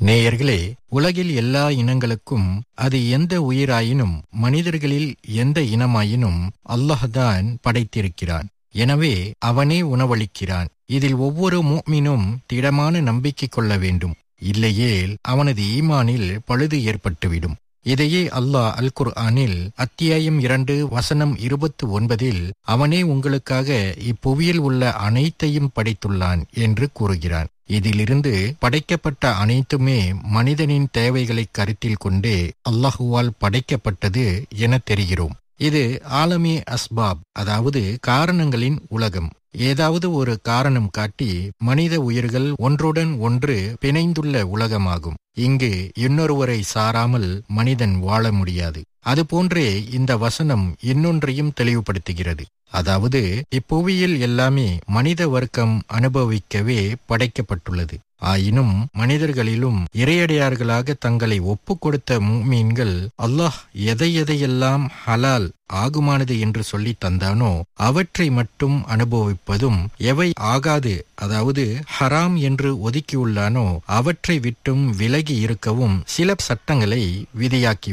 நேயர்களே உலகில் எல்லா இனங்களுக்கும் அது எந்த உயிராயினும் மனிதர்களில் எந்த இனமாயினும் அல்லாஹ்தான் படைத்திருக்கிறான் எனவே அவனே உணவளிக்கிறான் இதில் ஒவ்வொரு முஃமினும் திடமான நம்பிக்கை கொள்ள வேண்டும் இல்லையேல் அவனது ஈமானில் பழுது ஏற்பட்டுவிடும் இதையே அல்லாஹ் அல் குர்ஆனில் அத்தியாயம் இரண்டு வசனம் இருபத்து ஒன்பதில் அவனே உங்களுக்காக இப்புவியில் உள்ள அனைத்தையும் படைத்துள்ளான் என்று கூறுகிறான் இதிலிருந்து படைக்கப்பட்ட அனைத்துமே மனிதனின் தேவைகளை கருத்தில் கொண்டே அல்லாஹுவால் படைக்கப்பட்டது என தெரிகிறோம் இது ஆலமி அஸ்பாப் அதாவது காரணங்களின் உலகம் ஏதாவது ஒரு காரணம் காட்டி மனித உயிர்கள் ஒன்றுடன் ஒன்று பிணைந்துள்ள உலகமாகும் இங்கு இன்னொருவரை சாராமல் மனிதன் வாழ முடியாது அதுபோன்றே இந்த வசனம் இன்னொன்றையும் தெளிவுபடுத்துகிறது அதாவது இப்புவியில் எல்லாமே மனித வர்க்கம் அனுபவிக்கவே படைக்கப்பட்டுள்ளது ஆயினும் மனிதர்களிலும் இறையடையார்களாக தங்களை ஒப்புக் கொடுத்த மூமீன்கள் அல்லாஹ் எதை எதையெல்லாம் ஹலால் ஆகுமானது என்று சொல்லி தந்தானோ அவற்றை மட்டும் அனுபவிப்பதும் எவை ஆகாது அதாவது ஹராம் என்று ஒதுக்கியுள்ளானோ அவற்றை விட்டும் விலகி இருக்கவும் சில சட்டங்களை விதியாக்கி